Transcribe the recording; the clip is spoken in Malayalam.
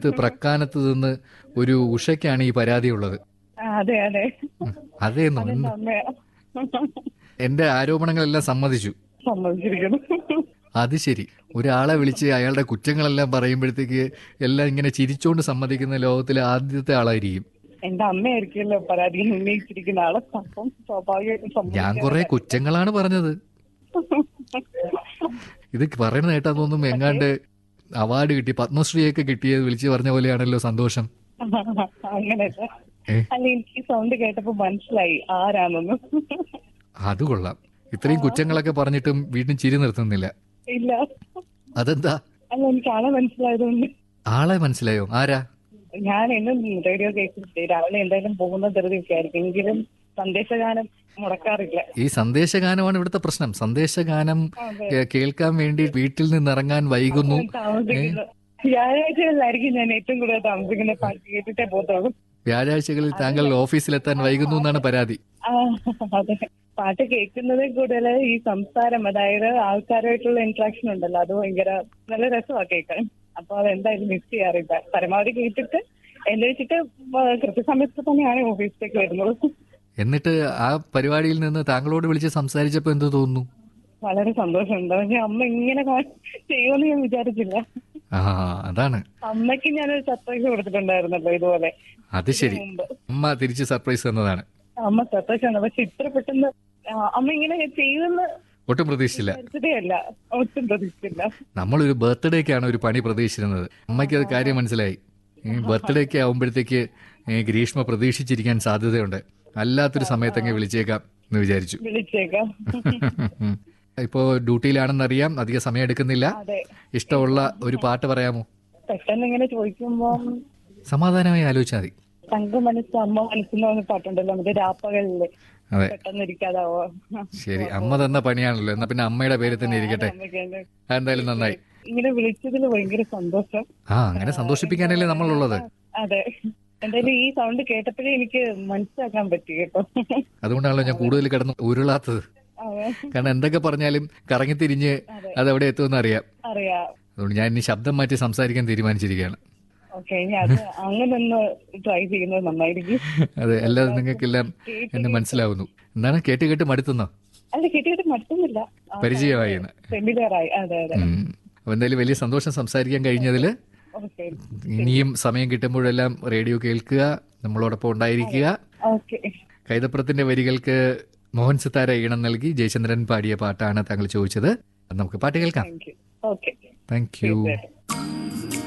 ഇത് പ്രക്കാനത്ത് നിന്ന് ഒരു ഉഷയ്ക്കാണ് ഈ പരാതി ഉള്ളത് ആ, അതെ അതെ അതേന്നു അതെന്റെ അമ്മയാ എന്റെ ആരോപണങ്ങളെല്ലാം സമ്മതിച്ചു സമ്മതിച്ചിരിക്കുന്നു അത് ശരി ഒരാളെ വിളിച്ച് അയാളുടെ കുറ്റങ്ങളെല്ലാം പറയുമ്പോഴത്തേക്ക് എല്ലാം ഇങ്ങനെ ചിരിച്ചോണ്ട് സമ്മതിക്കുന്ന ലോകത്തിലെ ആദ്യത്തെ ആളായിരിക്കും എന്റെ അമ്മയായിരിക്കുമല്ലോ പരാതി ഉന്നയിച്ചിരിക്കുന്ന ആള് അപ്പം സ്വാഭാവികമായിട്ടും ഞാൻ സമ്മതിക്കാൻ കുറെ കുറ്റങ്ങളാണ് പറഞ്ഞത് ഇത് പറയുന്ന കേട്ടാ തോന്നും എങ്ങാണ്ട് അവാർഡ് കിട്ടി പത്മശ്രീയൊക്കെ കിട്ടിയത് വിളിച്ചു പറഞ്ഞ പോലെയാണല്ലോ സന്തോഷം അങ്ങനെയല്ല ഏ? അല്ല എനിക്ക് ഈ സൗണ്ട് കേട്ടപ്പോ മനസ്സിലായി ആരാണെന്ന് അത് കൊള്ളാം ഇത്രയും കുറ്റങ്ങളൊക്കെ പറഞ്ഞിട്ടും വീണ്ടും ചിരി നിർത്തുന്നില്ല ഇല്ല അതെന്താ അല്ല എനിക്ക് ആളെ മനസ്സിലായതുകൊണ്ട് ആളെ മനസ്സിലായോ ആരാ ഞാൻ എന്നും റേഡിയോ കേൾക്കുന്നുണ്ട് രാവിലെ എന്തായാലും പോകുന്ന ധൃതിയൊക്കെ ആയിരിക്കും എങ്കിലും സന്ദേശഗാനം മുടക്കാറില്ല ഈ സന്ദേശഗാനമാണ് ഇവിടുത്തെ പ്രശ്നം സന്ദേശഗാനം അതെ. കേ- കേൾക്കാൻ വേണ്ടി വീട്ടിൽ നിന്ന് ഇറങ്ങാൻ വൈകുന്നു താമസിക്കുന്നത് വ്യാഴാഴ്ചകളിലായിരിക്കും ഞാൻ ഏറ്റവും കൂടുതൽ താമസിക്കുന്ന പാട്ട് കേട്ടിട്ടേ പോകത്തുള്ളൂ വ്യാഴാഴ്ചകളിൽ താങ്കൾ ഓഫീസിലെത്താൻ വൈകുന്നു എന്നാണ് പരാതി ആ, അതെ പാട്ട് കേൾക്കുന്നതിൽ കൂടുതൽ ഈ സംസാരം അതായത് ആൾക്കാരുമായിട്ടുള്ള ഇന്ററാക്ഷൻ ഉണ്ടല്ലോ അത് ഭയങ്കര നല്ല രസമാണ് കേൾക്കാൻ അപ്പൊ അതെന്തായാലും മിസ് ചെയ്യാറില്ല പരമാവധി കേട്ടിട്ട് എന്നെ വെച്ചിട്ട് കൃത്യസമയത്ത് തന്നെയാണ് ഓഫീസിലേക്ക് വരുന്നത് എന്നിട്ട് ആ പരിപാടിയിൽ നിന്ന് താങ്കളോട് വിളിച്ച് സംസാരിച്ചപ്പോ എന്ത് തോന്നുന്നു വളരെ സന്തോഷമുണ്ട് പക്ഷെ അമ്മ ഇങ്ങനെ കാ- ചെയ്യുമെന്ന് ഞാൻ വിചാരിച്ചില്ല ആ അതാണ് അമ്മയ്ക്ക് ഞാനൊരു സർപ്രൈസ് കൊടുത്തിട്ടുണ്ടായിരുന്നല്ലോ ഇതുപോലെ അത് ശരി മുമ്പ് അമ്മ തിരിച്ച് സർപ്രൈസ് തന്നതാണ് അമ്മ സർപ്രൈസ് ആണ് പക്ഷെ ഇത്ര പെട്ടെന്ന് ആ, അമ്മ ഇങ്ങനെ ചെയ്യുമെന്ന് ഒട്ടും പ്രതീക്ഷിച്ചില്ല വിചാരിച്ചതേ അല്ല ഒട്ടും പ്രതീക്ഷിച്ചില്ല നമ്മളൊരു ബർത്ത്ഡേക്കാണ് ഒരു പണി പ്രതീക്ഷിച്ചിരുന്നത് അമ്മയ്ക്ക് അത് കാര്യം മനസ്സിലായി ഈ ബർത്ത്ഡേക്ക് ആവുമ്പോഴത്തേക്ക് ഈ ഗ്രീഷ്മ പ്രതീക്ഷിച്ചിരിക്കാൻ സാധ്യതയുണ്ട് അല്ലാത്തൊരു സമയത്തങ്ങ് വിളിച്ചേക്കാം എന്ന് വിചാരിച്ചു വിളിച്ചേക്കാം ഇപ്പോ ഡ്യൂട്ടിയിലാണെന്നറിയാം അധിക സമയം എടുക്കുന്നില്ല അതെ ഇഷ്ടമുള്ള ഒരു പാട്ട് പറയാമോ പെട്ടെന്ന് ഇങ്ങനെ ചോദിക്കുമ്പോ സമാധാനമായി ആലോചിച്ചാൽ മതി തങ്ക മനസ്സ് അമ്മ മനസ്സെന്ന് പറഞ്ഞ പാട്ടുണ്ടല്ലോ മറ്റേ രാപ്പകളില് അതെ പെട്ടെന്ന് ഇരിക്കാതാവോ ശരി അമ്മ തന്ന പണിയാണല്ലോ എന്നാ പിന്നെ അമ്മയുടെ പേര് തന്നെ ഇരിക്കട്ടെ അമ്മയ്ക്ക് അതെന്തായാലും നന്നായി ഇങ്ങനെ വിളിച്ചതിൽ ഭയങ്കര സന്തോഷം ആ അങ്ങനെ സന്തോഷിപ്പിക്കാനല്ലേ നമ്മളുള്ളത് അതെ എന്തായാലും ഈ സൗണ്ട് കേട്ടപ്പോഴേ എനിക്ക് മനസ്സിലാക്കാൻ പറ്റി കേട്ടോ അതുകൊണ്ടാണല്ലോ ഞാൻ കൂടുതൽ കിടന്ന് ഉരുളാത്തത് അതെ കാരണം എന്തൊക്കെ പറഞ്ഞാലും കറങ്ങിത്തിരിഞ്ഞ് അതെ. അത് എവിടെ എത്തുമെന്ന് അറിയാം അറിയാം അതുകൊണ്ട് ഞാൻ ഇനി ശബ്ദം മാറ്റി സംസാരിക്കാൻ തീരുമാനിച്ചിരിക്കുകയാണ് ഓക്കെ ഇനി അത് അങ്ങനെ ഒന്ന് ട്രൈ ചെയ്യുന്നത് നന്നായിരിക്കും അതെ അല്ലാതെ നിങ്ങൾക്കെല്ലാം എന്നെ മനസ്സിലാവുന്നു എന്താണ് കേട്ട് കേട്ട് മടുത്തുന്നോ അല്ല കേട്ടിട്ട് മറ്റൊന്നുമില്ല പരിചയമായി എന്ന് ഫെമിലിയർ ആയി അതെ അതെ ഉം. അപ്പൊ എന്തായാലും വലിയ സന്തോഷം സംസാരിക്കാൻ കഴിഞ്ഞതിൽ ഓക്കെ ഇനിയും സമയം കിട്ടുമ്പോഴെല്ലാം റേഡിയോ കേൾക്കുക നമ്മളോടൊപ്പം ഉണ്ടായിരിക്കുക ഓക്കെ കൈതപ്പുറത്തിന്റെ വരികൾക്ക് മോഹൻ സിത്താര ഈണം നൽകി ജയചന്ദ്രൻ പാടിയ പാട്ടാണ് താങ്കൾ ചോദിച്ചത് നമുക്ക് പാട്ട് കേൾക്കാം thank you okay thank you തീർച്ചയായിട്ടും